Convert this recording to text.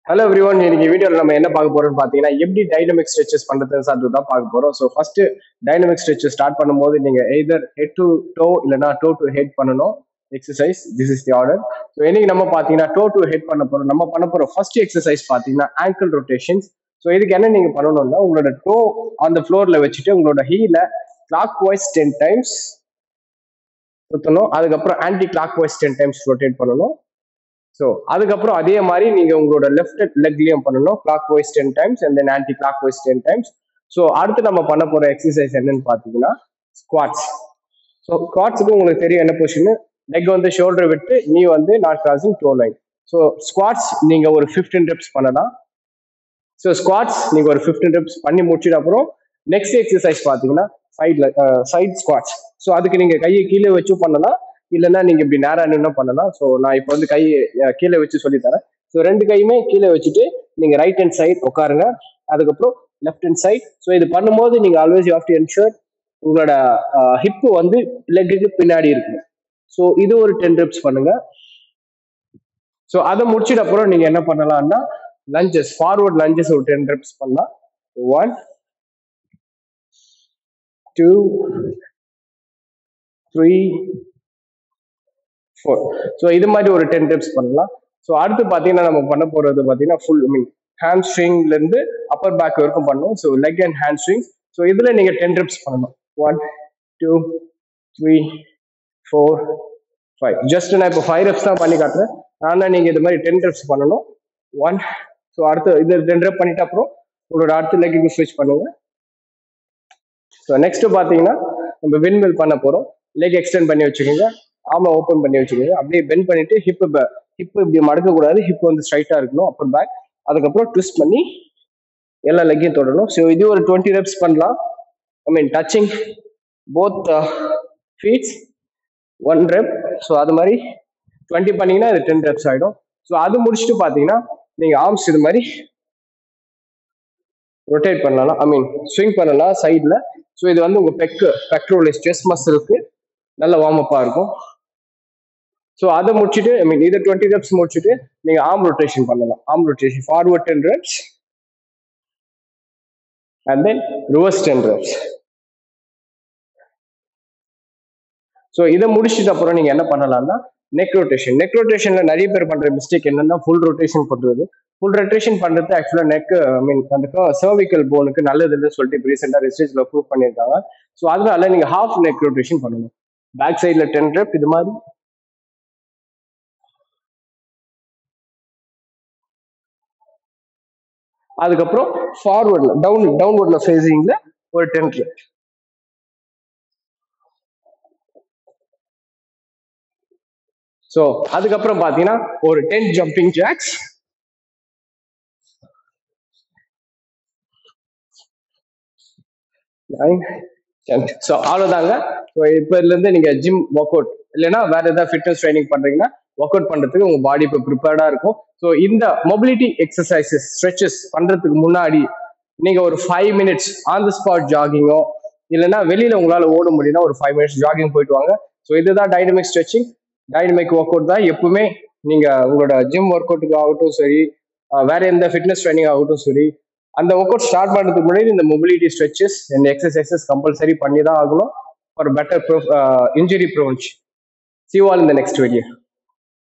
hello everyone இன்னைக்கு வீடியோவில் நம்ம என்ன பார்க்க போறோம்னு பார்த்தீங்கன்னா எப்படி டைனமிக் ஸ்ட்ரெச்சஸ் பண்ணுறதுன்னு சார் தான் பார்க்க போறோம் so first dynamic stretches start பண்ணும்போது நீங்க எய்தர் ஹெட் டு டோ இல்லைனா டோ டு ஹெட் பண்ணணும் exercise this is the order so இன்னைக்கு நம்ம பார்த்தீங்கன்னா டோ டு ஹெட் பண்ண போறோம் நம்ம பண்ண போற ஃபர்ஸ்ட் எக்ஸசைஸ் பார்த்தீங்கன்னா ஆங்கிள் ரொட்டேஷன்ஸ் ஸோ இதுக்கு என்ன நீங்க பண்ணணும்னா உங்களோட டோ அந்த ஃப்ளோர்ல வச்சுட்டு உங்களோட ஹீல கிளாக் வைஸ் டென் டைம்ஸ் சுற்றணும் அதுக்கப்புறம் clock wise ten times rotate பண்ணணும் ஸோ அதுக்கப்புறம் அதே மாதிரி நீங்க உங்களோட லெஃப்ட் லெக்லயும் பண்ணணும் clock wise ten times and then clock wise ten times so அடுத்து நம்ம பண்ண போற எக்ஸசைஸ் என்னன்னு பார்த்தீங்கன்னா ஸ்குவாட்ஸ் ஸோ ஸ்குவாட்ஸுக்கு உங்களுக்கு தெரியும் என்ன பொசிஷன் லெக் வந்து ஷோல்டர் விட்டு நீ வந்து not crossing toe line so squats நீங்க ஒரு ஃபிஃப்டீன் ரெப்ஸ் பண்ணலாம் ஸோ ஸ்குவாட்ஸ் நீங்க ஒரு ஃபிஃப்டீன் ரெப்ஸ் பண்ணி முடிச்சிட்ட அப்புறம் நெக்ஸ்ட் எக்ஸசைஸ் பார்த்தீங்கன்னா சைட்ல சைட் ஸ்குவாட்ஸ் ஸோ அதுக்கு நீங்க கையை கீழே வச்சு பண்ணலாம் இல்லைன்னா நீங்க இப்படி நேரா நின்று பண்ணலாம் ஸோ நான் இப்போ வந்து கை அஹ், கீழே வச்சு சொல்லி தரேன் ஸோ ரெண்டு கையுமே கீழே வச்சுட்டு நீங்க ரைட் ஹேண்ட் சைட் உட்காருங்க அதுக்கப்புறம் லெஃப்ட் ஹேண்ட் சைட் ஸோ இது பண்ணும்போது நீங்க always you have to ensure உங்களோட ஹிப்பு வந்து லெக்குக்கு பின்னாடி இருக்கும் ஸோ இது ஒரு டென் ரெப்ஸ் பண்ணுங்க ஸோ அதை முடிச்சிட்ட அப்புறம் நீங்க என்ன பண்ணலாம்னா லஞ்சஸ் ஃபார்வர்ட் லஞ்சஸ் ஒரு டென் ரெப்ஸ் பண்ணலாம் one two three four so இது மாதிரி ஒரு டென் ரெப்ஸ் பண்ணலாம் ஸோ அடுத்து பார்த்தீங்கன்னா நம்ம பண்ண போறது பார்த்தீங்கன்னா ஃபுல் ஐ மீன் ஹேண்ட் ஸ்ட்ரிங்லேருந்து அப்பர் பேக் வரைக்கும் பண்ணணும் so leg and hamstring so இதில் நீங்கள் டென் ரெப்ஸ் பண்ணணும் one two three four five just நான் இப்போ ஃபைவ் ரெப்ஸ் தான் பண்ணி காட்டுறேன் ஆனால் நீங்கள் இது மாதிரி டென் ரெப்ஸ் பண்ணணும் ஒன் ஸோ அடுத்து இது டென் ரெப் பண்ணிட்ட அப்புறம் உங்களோட அடுத்த லெக்குக்கு ஸ்விட்ச் பண்ணுங்க ஸோ நெக்ஸ்ட் பார்த்தீங்கன்னா நம்ம விண்மில் பண்ண போகிறோம் லெக் எக்ஸ்டெண்ட் பண்ணி வச்சுக்கோங்க ஆமா ஓப்பன் பண்ணி வச்சுக்கோங்க அப்படியே பெண்ட் பண்ணிட்டு ஹிப் ஹிப் இப்படி மடக்க கூடாது ஹிப் வந்து ஸ்ட்ரைட்டா இருக்கணும் அப்பர் பேக் அதுக்கப்புறம் ட்விஸ்ட் பண்ணி எல்லா லெக்கையும் தொடணும் ஸோ இது ஒரு டுவெண்ட்டி ரெப்ஸ் பண்ணலாம் I mean touching both feets one rep so அது மாதிரி டுவெண்ட்டி பண்ணீங்கன்னா இது டென் ரெப்ஸ் ஆகிடும் ஸோ அது முடிச்சுட்டு பார்த்தீங்கன்னா நீங்கள் ஆர்ம்ஸ் இது மாதிரி ரொட்டேட் பண்ணலாம் ஐ மீன் ஸ்விங் பண்ணலாம் சைடில் ஸோ இது வந்து உங்கள் பெக்கு பெக்ட்ரோல் செஸ்ட் மசிலுக்கு நல்ல வார்ம் அப்பாக இருக்கும் ஸோ அதை முடிச்சுட்டு ஐ மீன் இதை டுவெண்ட்டி ரெப்ஸ் முடிச்சுட்டு நீங்கள் ஆர்ம் ரொட்டேஷன் பண்ணலாம் arm rotation forward ten reps and then reverse ten reps so இதை முடிச்சிட்டு அப்புறம் நீங்கள் என்ன பண்ணலாம்னா நெக் ரொட்டேஷன் நெக் ரொட்டேஷன்ல நிறைய பேர் பண்ற மிஸ்டேக் என்னன்னா ஃபுல் ரொட்டேஷன் பண்றது ஃபுல் ரொட்டேஷன் பண்றது ஆக்சுவலா நெக் ஐ மீன் அந்த சர்விக்கல் போனுக்கு நல்லதுன்னு சொல்லிட்டு இப்போ ரீசெண்டாக ரிசர்ச்ல ப்ரூவ் பண்ணியிருக்காங்க ஸோ அதனால நீங்க ஹாஃப் நெக் ரொட்டேஷன் பண்ணணும் பேக் சைடில் டென் ரெப் இது மாதிரி அதுக்கப்புறம் ஃபார்வர்ட்ல டவுன் டவுன்வர்ட்ல ஃபேஸிங்ல ஒரு டென் ரெப் ஸோ அதுக்கப்புறம் பார்த்தீங்கன்னா ஒரு ten jumping jacks nine ten so அவ்வளோதாங்க ஸோ இப்போ இதுலேருந்து நீங்கள் ஜிம் ஒர்க் அவுட் இல்லைன்னா வேற ஏதாவது ஃபிட்னஸ் ட்ரைனிங் பண்ணுறீங்கன்னா ஒர்க் அவுட் பண்ணுறதுக்கு உங்கள் பாடி இப்போ ப்ரிப்பேர்டாக இருக்கும் ஸோ இந்த மொபிலிட்டி எக்ஸசைசஸ் ஸ்ட்ரெச்சஸ் பண்ணுறதுக்கு முன்னாடி நீங்கள் ஒரு five minutes on the spot ஜாகிங்கோ இல்லைன்னா வெளியில் உங்களால் ஓட முடியும்னா ஒரு ஃபைவ் மினிட்ஸ் ஜாகிங் போயிட்டு வாங்க ஸோ இதுதான் dynamic stretching dynamic workout தான் எப்பவுமே நீங்கள் உங்களோட ஜிம் ஒர்க் அவுட்டுக்கு ஆகட்டும் சரி அஹ் வேற எந்த ஃபிட்னஸ் ட்ரைனிங் ஆகட்டும் சரி அந்த ஒர்க் அவுட் ஸ்டார்ட் பண்ணுறதுக்கு முன்னாடி இந்த மொபிலிட்டி ஸ்ட்ரெச்சஸ் இந்த எக்ஸசைசஸ் கம்பல்சரி பண்ணி தான் ஆகணும் for better injury prevention see all இந்த நெக்ஸ்ட் வீடியோ